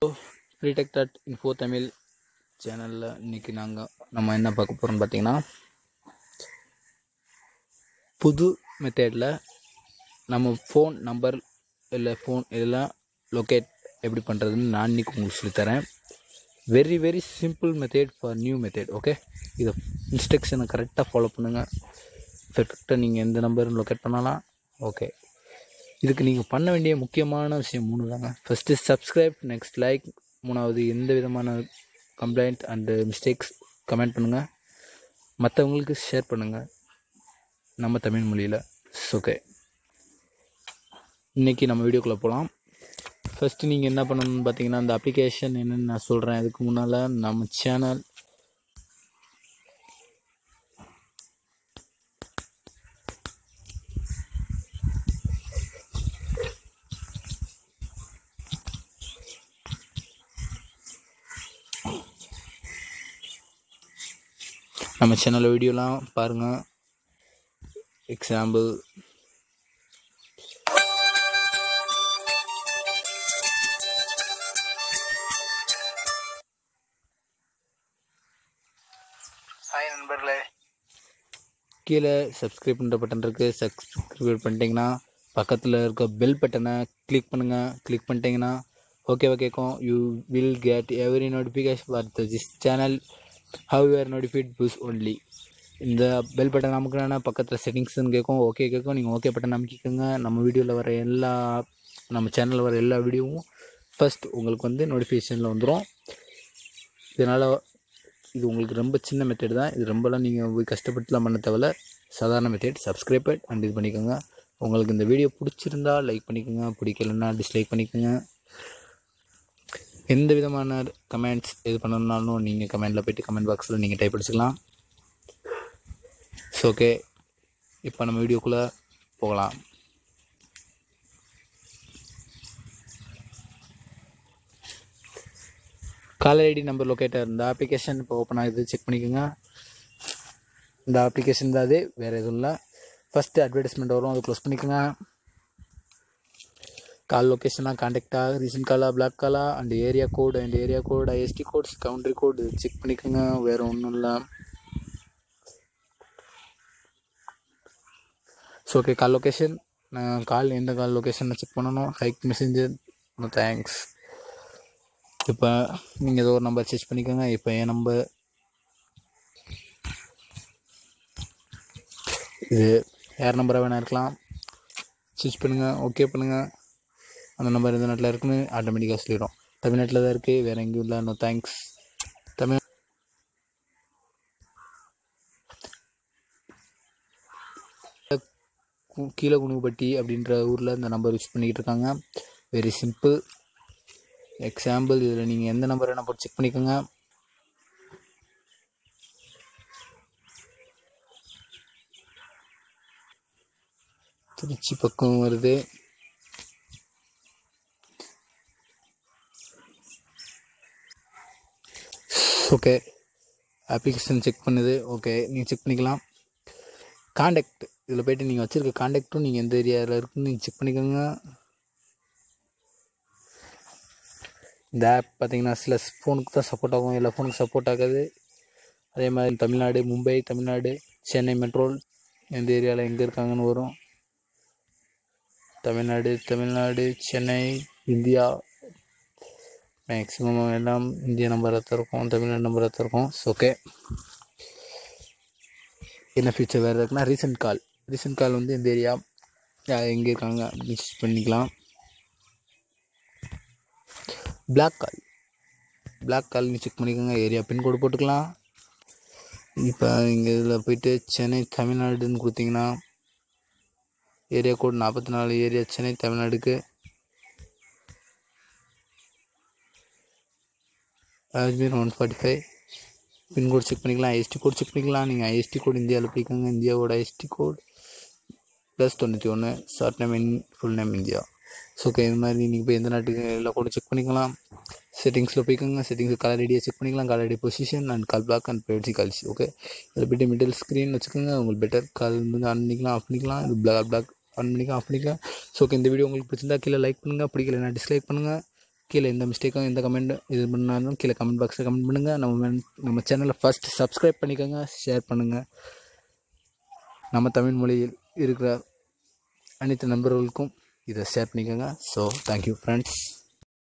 ஃப்ரீடெக் dot info Tamil சேனலில் இன்றைக்கி நாங்கள் நம்ம என்ன பார்க்க போகிறோம்னு பார்த்தீங்கன்னா புது மெத்தேடில் நம்ம ஃபோன் நம்பர் இல்லை ஃபோன் இதெல்லாம் லொக்கேட் எப்படி பண்ணுறதுன்னு நான் இன்றைக்கி உங்களுக்கு சொல்லித்தரேன் very very simple method for new method okay இதை இன்ஸ்ட்ரக்ஷனை கரெக்டாக ஃபாலோ பண்ணுங்கள் பெர்ஃபெக்டாக நீங்கள் எந்த நம்பரும் லொக்கேட் பண்ணலாம் ஓகே இதுக்கு நீங்கள் பண்ண வேண்டிய முக்கியமான விஷயம் மூணு தாங்க ஃபஸ்ட்டு சப்ஸ்கிரைப் நெக்ஸ்ட் லைக் மூணாவது எந்த விதமான கம்ப்ளைண்ட் அண்டு மிஸ்டேக்ஸ் கமெண்ட் பண்ணுங்கள் மற்றவங்களுக்கு ஷேர் பண்ணுங்கள் நம்ம தமிழ் மொழியில் ஓகே இன்றைக்கி நம்ம வீடியோக்குள்ளே போகலாம் ஃபஸ்ட்டு நீங்கள் என்ன பண்ணணும்னு பார்த்தீங்கன்னா அந்த அப்ளிகேஷன் என்னென்னு நான் சொல்கிறேன் அதுக்கு முன்னால் நம்ம சேனல் நம்ம சேனலில் வீடியோலாம் பாருங்கள் எக்ஸாம்பிள் ஹாய் நண்பர்களே கீழே சப்ஸ்கிரைப் பண்ணுற பட்டன் இருக்குது சப்ஸ்கிரைப் பண்ணிட்டீங்கன்னா பக்கத்தில் இருக்க பெல் பட்டனை கிளிக் பண்ணுங்கள் கிளிக் பண்ணிட்டீங்கன்னா ஓகேவா கேட்கும் you will get every notification for this channel how you're notified push only இந்த பெல் பட்டன் அமுக்கினா பக்கத்தில் செட்டிங்ஸ்னு கேட்கும் ஓகே கேட்கும் நீங்கள் ஓகே பட்டன் அமைக்கிக்கோங்க நம்ம வீடியோவில் வர எல்லா நம்ம சேனலில் வர எல்லா வீடியோவும் ஃபஸ்ட் உங்களுக்கு வந்து நோட்டிஃபிகேஷனில் வந்துடும் இதனால் இது உங்களுக்கு ரொம்ப சின்ன மெத்தட் தான் இது ரொம்பலாம் நீங்கள் போய் கஷ்டப்பட்டுலாம் பண்ண தேவையில்ல சாதாரண மெத்தட் சப்ஸ்கிரைபட் அண்ட் இது பண்ணிக்கோங்க உங்களுக்கு இந்த வீடியோ பிடிச்சிருந்தா லைக் பண்ணிக்கோங்க பிடிக்கலன்னா டிஸ்லைக் பண்ணிக்கோங்க எந்த விதமான கமெண்ட்ஸ் எது பண்ணணுன்னாலும் நீங்கள் கமெண்டில் போய்ட்டு கமெண்ட் பாக்ஸில் நீங்கள் டைப் அடிச்சுக்கலாம் ஸோ ஓகே இப்போ நம்ம வீடியோக்குள்ளே போகலாம் காலர் ஐடி நம்பர் லொக்கேட்டர் இந்த அப்ளிகேஷன் இப்போ ஓப்பன் ஆகுது செக் பண்ணிக்கோங்க இந்த அப்ளிகேஷன் தான் அது வேறு எதுவும் இல்லை ஃபஸ்ட்டு அட்வர்டைஸ்மெண்ட் வரும் அதை க்ளோஸ் பண்ணிக்கோங்க கால் லொக்கேஷனாக காண்டாக்டாக ரீசன்ட் காலா பிளாக் காலா and area code and area code ISD codes country code check பண்ணிக்கோங்க வேறு ஒன்றும் இல்லை ஸோ ஓகே கால் லொக்கேஷன் நான் கால் எந்த கால் லொக்கேஷனை செக் பண்ணணும் ஹைக் மெசேஞ்சர் நோ தேங்க்ஸ் இப்போ நீங்கள் ஏதோ ஒரு நம்பர் சர்ச் பண்ணிக்கோங்க இப்போ என் நம்பர் இது யார் நம்பராக வேணா இருக்கலாம் சர்ச் பண்ணுங்கள் ஓகே பண்ணுங்கள் அந்த நம்பர் எந்த நாட்டில் இருக்குன்னு ஆட்டோமேட்டிக்காக சொல்லிடும் தமிழ்நாட்டில் தான் இருக்குது வேறு எங்கேயும் இல்லை நோ தேங்க்ஸ் தமிழ் கீழே குணுபட்டி அப்படின்ற ஊரில் இந்த நம்பர் யூஸ் பண்ணிக்கிட்டு இருக்காங்க வெரி சிம்பிள் எக்ஸாம்பிள் இதில் நீங்கள் எந்த நம்பர் வேணால் போட்டு செக் பண்ணிக்கோங்க திருச்சி பக்கம் வருது ஓகே அப்ளிகேஷன் செக் பண்ணுது ஓகே நீங்கள் செக் பண்ணிக்கலாம் காண்டாக்ட் இதில் போய்ட்டு நீங்கள் வச்சுருக்க காண்டாக்டும் நீங்கள் எந்த ஏரியாவில் இருக்குன்னு நீங்கள் செக் பண்ணிக்கோங்க இந்த ஆப் பார்த்தீங்கன்னா சில ஃபோனுக்கு தான் சப்போர்ட் ஆகும் எல்லா ஃபோனுக்கு சப்போர்ட் ஆகாது அதே மாதிரி தமிழ்நாடு மும்பை தமிழ்நாடு சென்னை மெட்ரோல் எந்த ஏரியாவில் எங்கே இருக்காங்கன்னு வரும் தமிழ்நாடு தமிழ்நாடு சென்னை இந்தியா மேக்ஸிமம் எல்லாம் இந்திய நம்பராக தான் இருக்கும் தமிழ்நாடு நம்பராக தான் இருக்கும் ஓகே என்ன ஃபியூச்சர் வேறு இருக்குன்னா ரீசெண்ட் கால் ரீசெண்ட் கால் வந்து இந்த ஏரியா எங்கே இருக்காங்க மிஸ் பண்ணிக்கலாம் பிளாக் கால் பிளாக் கால் நீ செக் பண்ணிக்கோங்க ஏரியா பின்கோடு போட்டுக்கலாம் இப்போ இங்கே இதில் போயிட்டு சென்னை தமிழ்நாடுன்னு கொடுத்தீங்கன்னா ஏரியா கோட் நாற்பத்தி நாலு ஏரியா சென்னை தமிழ்நாடுக்கு Ajmer one forty five pincode check பண்ணிக்கலாம் ஐஎஸ்டி கோட் செக் பண்ணிக்கலாம் நீங்கள் ஐஎஸ்டி கோட் இந்தியாவில் போய்க்கோங்க இந்தியாவோட ஐஎஸ்டி கோட் ப்ளஸ் தொண்ணூற்றி ஒன்று short name in full name India so okay இது மாதிரி நீங்கள் போய் எந்த நாட்டுக்கு எல்லா கூட செக் பண்ணிக்கலாம் செட்டிங்ஸில் போய்க்கோங்க செட்டிங்ஸ் கலர் ஐடியா செக் பண்ணிக்கலாம் caller ID position and call block and privacy கால்சி ஓகே இதில் போய்ட்டு மிடில் ஸ்க்ரீன் வச்சுக்கோங்க உங்களுக்கு பெட்டர் கால் வந்து ஆன் பண்ணிக்கலாம் ஆஃப் பண்ணிக்கலாம் இது பிளாக் பிளாக் ஆன் பண்ணிக்கலாம் ஆஃப் பண்ணிக்கலாம் ஸோ ஓகே இந்த வீடியோ உங்களுக்கு பிடிச்சிருந்தா கீழே லைக் பண்ணுங்கள் பிடிக்கலனா டிஸ்லைக் பண்ணுங்கள் கீழே எந்த மிஸ்டேக்கும் எந்த கமெண்ட் இது பண்ணாலும் கீழே கமெண்ட் பாக்ஸில் கமெண்ட் பண்ணுங்கள் நம்ம men- நம்ம சேனலை ஃபஸ்ட் சப்ஸ்கிரைப் பண்ணிக்கோங்க ஷேர் பண்ணுங்கள் நம்ம தமிழ் மொழியில் இருக்கிற அனைத்து நண்பர்களுக்கும் இதை ஷேர் பண்ணிக்கோங்க ஸோ தேங்க்யூ ஃப்ரெண்ட்ஸ்